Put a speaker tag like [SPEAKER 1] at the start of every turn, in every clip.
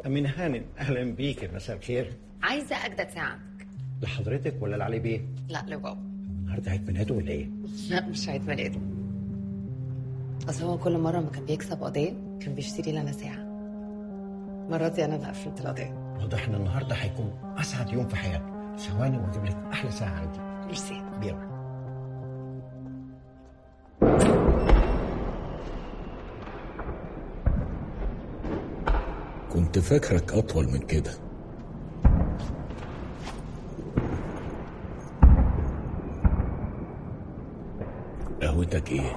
[SPEAKER 1] أمين هانم أهلا بيك مساء الخير
[SPEAKER 2] عايزة أجدد ساعتك
[SPEAKER 1] لحضرتك ولا لعلي بيه؟
[SPEAKER 2] لا لبابا
[SPEAKER 1] النهارده عيد ميلاده ولا إيه؟
[SPEAKER 2] لا مش عيد ميلاده بس هو كل مرة ما كان بيكسب قضية كان بيشتري لنا ساعة المرة دي أنا اللي قفلت القضية
[SPEAKER 1] واضح إن النهارده هيكون أسعد يوم في حياته ثواني وأجيب لك أحلى ساعة عندي
[SPEAKER 2] ميرسي
[SPEAKER 1] بيلا
[SPEAKER 3] كنت فاكرك أطول من كده قهوتك إيه؟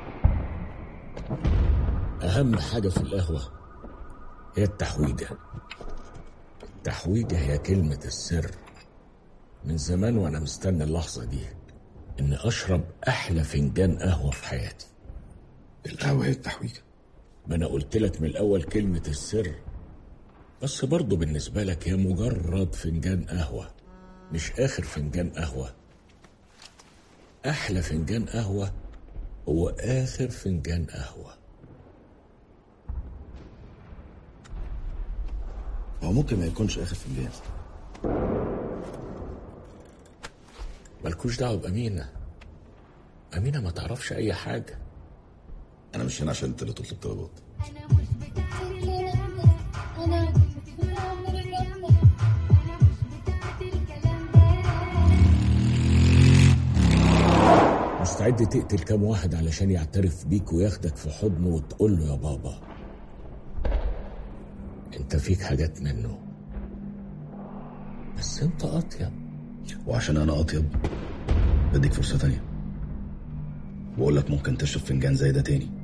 [SPEAKER 3] أهم حاجة في القهوة هي التحويجة التحويجة هي كلمة السر من زمان وأنا مستني اللحظة دي إن أشرب أحلى فنجان قهوة في حياتي
[SPEAKER 4] القهوة هي التحويجة
[SPEAKER 3] ما أنا قلت لك من الأول كلمة السر بس برضه بالنسبة لك هي مجرد فنجان قهوة مش آخر فنجان قهوة أحلى فنجان قهوة هو آخر فنجان قهوة
[SPEAKER 4] هو ممكن ما يكونش آخر فنجان
[SPEAKER 3] ملكوش دعوة بأمينة أمينة ما تعرفش أي حاجة
[SPEAKER 4] أنا مش هنا عشان أنت اللي تطلب طلبات
[SPEAKER 5] انا مش بتاعت الكلام ده انا مش بتاعت الكلام ده انا مش بتاعت الكلام ده
[SPEAKER 3] مستعد تقتل كام واحد علشان يعترف بيك وياخدك في حضنه وتقول له يا بابا انت فيك حاجات منه بس انت اطيب
[SPEAKER 4] وعشان أنا أطيب بديك فرصة تانية بقول لك ممكن تشرب فنجان زي ده تاني